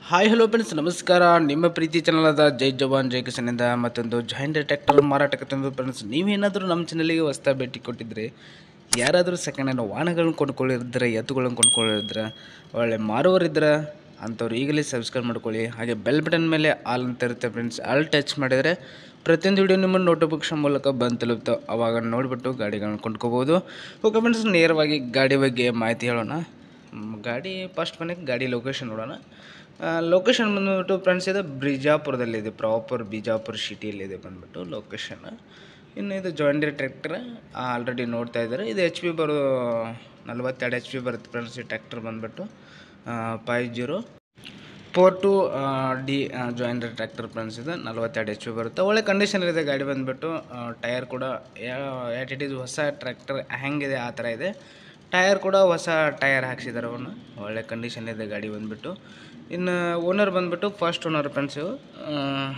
hi hello friends ನಮಸ್ಕಾರ ನಿಮ್ಮ ಪ್ರೀತಿ ಚಾನಲಾದ ಜೈ ಜವಾನ್ ಜೈ ಕಿಸನಿಂದ ಮತ್ತೊಂದು ಜಾಯಿಂಟ್ ಟ್ರ್ಯಾಕ್ಟರ್ ಮಾರಾಟಕ್ಕೆ ತಂದು ಫ್ರೆಂಡ್ಸ್ ನೀವೇನಾದರೂ ನಮ್ಮ ಚಾನಲಿಗೆ ಹೊಸ್ತಾ ಭೇಟಿ ಕೊಟ್ಟಿದ್ರೆ ಯಾರಾದರೂ ಸೆಕೆಂಡ್ ಹ್ಯಾಂಡ್ ವಾಹನಗಳನ್ನ ಕೊಂಡ್ಕೊಳ್ಳಿದ್ರೆ ಎತ್ತುಗಳನ್ನ ಕೊಂಡ್ಕೊಳ್ಳಿದ್ರೆ ಒಳ್ಳೆ ಮಾರುವರಿದ್ರೆ ಅಂಥವ್ರು ಈಗಲೇ ಸಬ್ಸ್ಕ್ರೈಬ್ ಮಾಡ್ಕೊಳ್ಳಿ ಹಾಗೆ ಬೆಲ್ ಬಟನ್ ಮೇಲೆ ಆಲ್ ಅಂತ ಇರುತ್ತೆ ಫ್ರೆಂಡ್ಸ್ ಆಲ್ ಟಚ್ ಮಾಡಿದರೆ ಪ್ರತಿಯೊಂದು ವಿಡಿಯೋ ನಿಮ್ಮ ನೋಟಿಫಿಕೇಶನ್ ಮೂಲಕ ಬಂದು ತಲುಪ್ತೋ ಅವಾಗ ನೋಡಿಬಿಟ್ಟು ಗಾಡಿಗಳನ್ನ ಕೊಂಡ್ಕೋಬೋದು ಓಕೆ ಫ್ರೆಂಡ್ಸ್ ನೇರವಾಗಿ ಗಾಡಿ ಬಗ್ಗೆ ಮಾಹಿತಿ ಹೇಳೋಣ ಮ್, ಗಾಡಿ ಫಸ್ಟ್ ಮನೆಗೆ ಗಾಡಿ ಲೊಕೇಶನ್ ನೋಡೋಣ ಲೊಕೇಶನ್ ಬಂದ್ಬಿಟ್ಟು ಫ್ರೆಂಡ್ಸ್ ಇದು ಬಿಜಾಪುರದಲ್ಲಿದೆ ಪ್ರಾಪರ್ ಬಿಜಾಪುರ ಸಿಟಿಯಲ್ಲಿದೆ ಬಂದ್ಬಿಟ್ಟು ಲೊಕೇಶನ್ ಇನ್ನು ಇದು ಜಾಯಿಂಡರ್ ಟ್ರ್ಯಾಕ್ಟರ್ ಆಲ್ರೆಡಿ ನೋಡ್ತಾ ಇದ್ದಾರೆ ಇದು ಎಚ್ ಪಿ ಬರೋ ನಲ್ವತ್ತೆರಡು ಎಚ್ ಪಿ ಬರುತ್ತೆ ಫ್ರೆಂಡ್ಸ್ ಈ ಟ್ರ್ಯಾಕ್ಟರ್ ಬಂದ್ಬಿಟ್ಟು five zero four two D ಜಾಯಿಂಡರ್ ಟ್ರ್ಯಾಕ್ಟರ್ ಫ್ರೆಂಡ್ಸ್ ಇದೆ ನಲ್ವತ್ತೆರಡು ಎಚ್ ಪಿ ಬರುತ್ತೆ ಒಳ್ಳೆ ಕಂಡೀಷನಲ್ಲಿದೆ ಗಾಡಿ ಬಂದುಬಿಟ್ಟು ಟೈರ್ ಕೂಡ ಯಾಟ್ ಇಟ್ ಈಸ್ ಹೊಸ ಟ್ರ್ಯಾಕ್ಟರ್ ಹೆಂಗಿದೆ ಆ ಥರ ಇದೆ ಟಯರ್ ಕೂಡ ಹೊಸ ಟಯರ್ ಹಾಕ್ಸಿದ್ದಾರೆ ಅವನು ಒಳ್ಳೆ ಕಂಡೀಷನ್ ಇದೆ ಗಾಡಿ ಬಂದುಬಿಟ್ಟು ಇನ್ನು ಓನರ್ ಬಂದುಬಿಟ್ಟು ಫಸ್ಟ್ ಓನರ್ ಫ್ರೆಂಡ್ಸ್ ಇವು ಆ,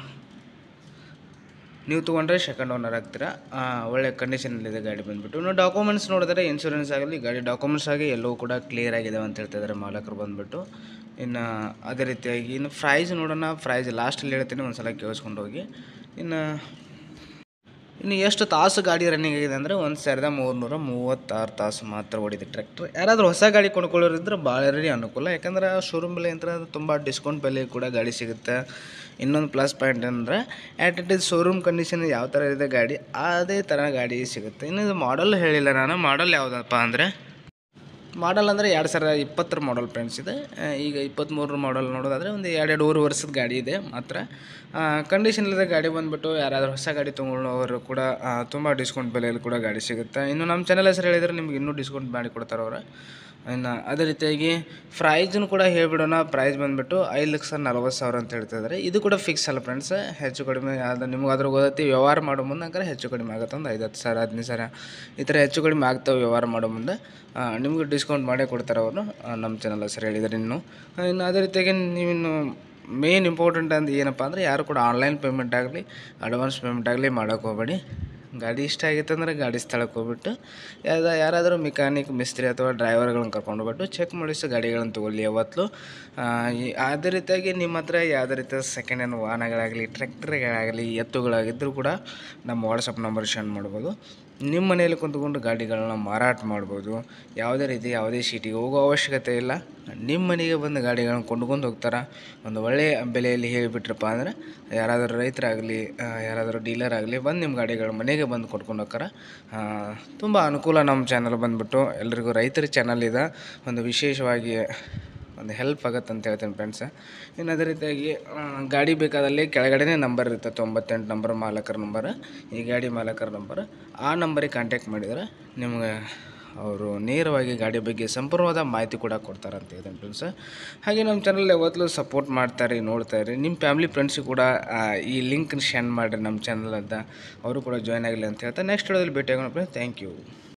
ನೀವು ತೊಗೊಂಡ್ರೆ ಸೆಕೆಂಡ್ ಓನರ್ ಆಗ್ತೀರಾ ಆ, ಒಳ್ಳೆ ಕಂಡೀಷನಲ್ಲಿದೆ ಗಾಡಿ ಬಂದುಬಿಟ್ಟು ಇನ್ನು ಡಾಕ್ಯುಮೆಂಟ್ಸ್ ನೋಡಿದ್ರೆ ಇನ್ಶೂರೆನ್ಸ್ ಆಗಲಿ ಗಾಡಿ ಡಾಕ್ಯುಮೆಂಟ್ಸ್ ಆಗಿ ಎಲ್ಲವೂ ಕೂಡ ಕ್ಲಿಯರ್ ಆಗಿದಾವೆ ಅಂತ ಹೇಳ್ತಾ ಇದ್ದಾರೆ ಮಾಲಕರು ಬಂದುಬಿಟ್ಟು ಇನ್ನು ಅದೇ ರೀತಿಯಾಗಿ ಇನ್ನು ಪ್ರೈಸ್ ನೋಡೋಣ ಪ್ರೈಸ್ ಲಾಸ್ಟಲ್ಲಿ ಹೇಳ್ತೀನಿ ಒಂದು ಸಲ ಕೇಳಿಸ್ಕೊಂಡು ಹೋಗಿ ಇನ್ನು ಇನ್ನು ಎಷ್ಟು ತಾಸು ಗಾಡಿ ರನ್ನಿಂಗ್ ಆಗಿದೆ ಅಂದರೆ ಒಂದು ಸಾವಿರದ ಮೂರುನೂರ ಮೂವತ್ತಾರು ತಾಸು ಮಾತ್ರ ಓಡಿದೆ ಟ್ರ್ಯಾಕ್ಟರ್ ಯಾರಾದರೂ ಹೊಸ ಗಾಡಿ ಕೊಂಡ್ಕೊಳ್ಳೋರಿದ್ರೆ ಭಾಳ ಅನುಕೂಲ ಯಾಕಂದ್ರೆ ಶೋರೂಮ್ ಬೆಲೆ ಅಂತ ತುಂಬ ಡಿಸ್ಕೌಂಟ್ ಬೆಲೆ ಕೂಡ ಗಾಡಿ ಸಿಗುತ್ತೆ ಇನ್ನೊಂದು ಪ್ಲಸ್ ಪಾಯಿಂಟ್ ಅಂದರೆ at it is showroom condition ಯಾವ ಥರ ಇದೆ ಗಾಡಿ ಅದೇ ಥರ ಗಾಡಿ ಸಿಗುತ್ತೆ ಇನ್ನು ಇದು ಮಾಡಲ್ ಹೇಳಿಲ್ಲ ನಾನು ಮಾಡಲ್ ಯಾವುದಪ್ಪ ಅಂದರೆ ಮಾಡಲ್ ಅಂದರೆ ಎರಡು ಸಾವಿರದ ಇಪ್ಪತ್ತರ ಮಾಡಲ್ ಫ್ರೆಂಡ್ಸ್ ಇದೆ ಆ, ಈಗ ಇಪ್ಪತ್ತ್ಮೂರರ ಮಾಡಲ್ ನೋಡೋದಾದರೆ ಒಂದು ಎರಡು ಮೂರು ವರ್ಷದ ಗಾಡಿ ಇದೆ ಮಾತ್ರ ಕಂಡೀಷನ್ ಇಲ್ಲದ ಗಾಡಿ ಬಂದುಬಿಟ್ಟು ಯಾರಾದರೂ ಹೊಸ ಗಾಡಿ ತೊಗೊಳ್ಳೋರು ಕೂಡ ತುಂಬ ಡಿಸ್ಕೌಂಟ್ ಬೆಲೆಯಲ್ಲಿ ಕೂಡ ಗಾಡಿ ಸಿಗುತ್ತೆ ಇನ್ನು ನಮ್ಮ ಚಾನಲ್ ಹೆಸರು ಹೇಳಿದರೆ ನಿಮ್ಗೆ ಇನ್ನೂ ಡಿಸ್ಕೌಂಟ್ ಮಾಡಿ ಕೊಡ್ತಾರೆ ಅವರು ಇನ್ನು ಅದೇ ರೀತಿಯಾಗಿ ಪ್ರೈಸನ್ನು ಕೂಡ ಹೇಳ್ಬಿಡೋಣ ಪ್ರೈಸ್ ಬಂದುಬಿಟ್ಟು ಐದು ಲಕ್ಷ ನಲ್ವತ್ತು ಸಾವಿರ ಅಂತ ಹೇಳ್ತಾ ಇದ್ದಾರೆ ಇದು ಕೂಡ ಫಿಕ್ಸ್ ಅಲ್ಲ ಫ್ರೆಂಡ್ಸ್ ಹೆಚ್ಚು ಕಡಿಮೆ ಅದು ನಿಮ್ಗೆ ಅದ್ರ ಗೊತ್ತೈತಿ ವ್ಯವಹಾರ ಮಾಡೋ ಮುಂದೆ ಹಂಗಾರೆ ಹೆಚ್ಚು ಕಡಿಮೆ ಆಗುತ್ತೆ ಒಂದು ಐದು ಹತ್ತು ಸಾವಿರ ಹದಿನೈದು ಸಾವಿರ ಈ ಥರ ಹೆಚ್ಚು ಕಡಿಮೆ ಆಗ್ತಾವೆ ವ್ಯವಹಾರ ಮಾಡೋ ಮುಂದೆ ಆ, ನಿಮ್ಗೆ ಡಿಸ್ಕೌಂಟ್ ಮಾಡೇ ಕೊಡ್ತಾರೆ ಅವರು ನಮ್ಮ ಚಾನಲ್ ಹೆಸರು ಹೇಳಿದ್ದಾರೆ ಇನ್ನು ಆ, ಇನ್ನು ಅದೇ ರೀತಿಯಾಗಿ ನೀವಿನ್ನು ಮೇನ್ ಇಂಪಾರ್ಟೆಂಟ್ ಅಂತ ಏನಪ್ಪ ಅಂದರೆ ಯಾರು ಕೂಡ ಆನ್ಲೈನ್ ಪೇಮೆಂಟ್ ಆಗಲಿ ಅಡ್ವಾನ್ಸ್ ಪೇಮೆಂಟ್ ಆಗಲಿ ಮಾಡೋಕೆ ಹೋಗಬೇಡಿ ಗಾಡಿ ಇಷ್ಟ ಆಗಿತ್ತು ಅಂದರೆ ಗಾಡಿ ಸ್ಥಳಕ್ಕೆ ಹೋಗ್ಬಿಟ್ಟು ಯಾವ್ದು ಯಾರಾದರೂ ಮೆಕ್ಯಾನಿಕ್ ಮಿಸ್ತ್ರಿ ಅಥವಾ ಡ್ರೈವರ್ಗಳನ್ನ ಕರ್ಕೊಂಡು ಹೋಗ್ಬಿಟ್ಟು ಚೆಕ್ ಮಾಡಿಸಿ ಗಾಡಿಗಳನ್ನ ತೊಗೊಳ್ಳಿ ಯಾವತ್ತೂ ಆ, ಈ- ಅದೇ ರೀತಿಯಾಗಿ ನಿಮ್ಮ ಹತ್ರ ಯಾವುದೇ ರೀತಿಯ ಸೆಕೆಂಡ್ ಹ್ಯಾಂಡ್ ವಾಹನಗಳಾಗಲಿ ಟ್ರ್ಯಾಕ್ಟರ್ಗಳಾಗಲಿ ಎತ್ತುಗಳಾಗಿದ್ದರೂ ಕೂಡ ನಮ್ಮ ವಾಟ್ಸಪ್ ನಂಬರ್ ಸೆಂಡ್ ಮಾಡ್ಬೋದು ನಿಮ್ಮ ಮನೆಯಲ್ಲಿ ಕುಂತ್ಕೊಂಡು ಗಾಡಿಗಳನ್ನ ಮಾರಾಟ ಮಾಡ್ಬೋದು ಯಾವುದೇ ರೀತಿ ಯಾವುದೇ ಸಿಟಿಗೆ ಹೋಗೋ ಅವಶ್ಯಕತೆ ಇಲ್ಲ ನಿಮ್ಮ ಮನೆಗೆ ಬಂದು ಗಾಡಿಗಳನ್ನ ಕೊಂಡ್ಕೊಂಡು ಹೋಗ್ತಾರೆ ಒಂದು ಒಳ್ಳೆಯ ಬೆಲೆಯಲ್ಲಿ ಹೇಳಿಬಿಟ್ರಪ್ಪ ಅಂದರೆ ಯಾರಾದರೂ ರೈತರಾಗಲಿ ಯಾರಾದರೂ ಡೀಲರ್ ಆಗಲಿ ಬಂದು ನಿಮ್ಮ ಗಾಡಿಗಳ ಮನೆಗೆ ಬಂದು ಕೊಟ್ಕೊಂಡು ಹೋಗ್ತಾರೆ ತುಂಬ ಅನುಕೂಲ ನಮ್ಮ ಚಾನಲ್ ಬಂದುಬಿಟ್ಟು ಎಲ್ರಿಗೂ ರೈತರ ಚಾನಲ್ ಇದೆ ಒಂದು ವಿಶೇಷವಾಗಿ ಒಂದು ಹೆಲ್ಪ್ ಆಗುತ್ತೆ ಅಂತ ಹೇಳ್ತೀನಿ ಫ್ರೆಂಡ್ಸ್ ಇನ್ನು ಅದೇ ರೀತಿಯಾಗಿ ಆ, ಗಾಡಿ ಬೇಕಾದಲ್ಲಿ ಕೆಳಗಡೆನೇ ನಂಬರ್ ಇರುತ್ತೆ ತೊಂಬತ್ತೆಂಟು ನಂಬರ್ ಮಾಲಕರ ನಂಬರ್ ಈ ಗಾಡಿ ಮಾಲಕರ ನಂಬರ್ ಆ ನಂಬರಿಗೆ ಕಾಂಟ್ಯಾಕ್ಟ್ ಮಾಡಿದರೆ ನಿಮ್ಗೆ ಅವರು ನೇರವಾಗಿ ಗಾಡಿ ಬಗ್ಗೆ ಸಂಪೂರ್ಣವಾದ ಮಾಹಿತಿ ಕೂಡ ಕೊಡ್ತಾರೆ ಅಂತ ಹೇಳ್ತೀನಿ ಫ್ರೆಂಡ್ಸ್ ಹಾಗೆ ನಮ್ಮ ಚಾನಲ್ ಯಾವತ್ತೂ ಸಪೋರ್ಟ್ ಮಾಡ್ತಾರೆ ನೋಡ್ತಾ ಇರಿ ನಿಮ್ಮ ಫ್ಯಾಮಿಲಿ ಫ್ರೆಂಡ್ಸಿಗೆ ಕೂಡ ಆ, ಈ ಲಿಂಕ್ನ ಶೇರ್ ಮಾಡಿರಿ ನಮ್ಮ ಚಾನಲ್ ಅಂತ ಅವರು ಕೂಡ ಜಾಯ್ನ್ ಆಗಲಿ ಅಂತ ಹೇಳ್ತಾ ನೆಕ್ಸ್ಟ್ ವಿಡಿಯೋದಲ್ಲಿ ಭೇಟಿ ಆಗೋಣ ಫ್ರೆಂಡ್ಸ್ ಥ್ಯಾಂಕ್ ಯು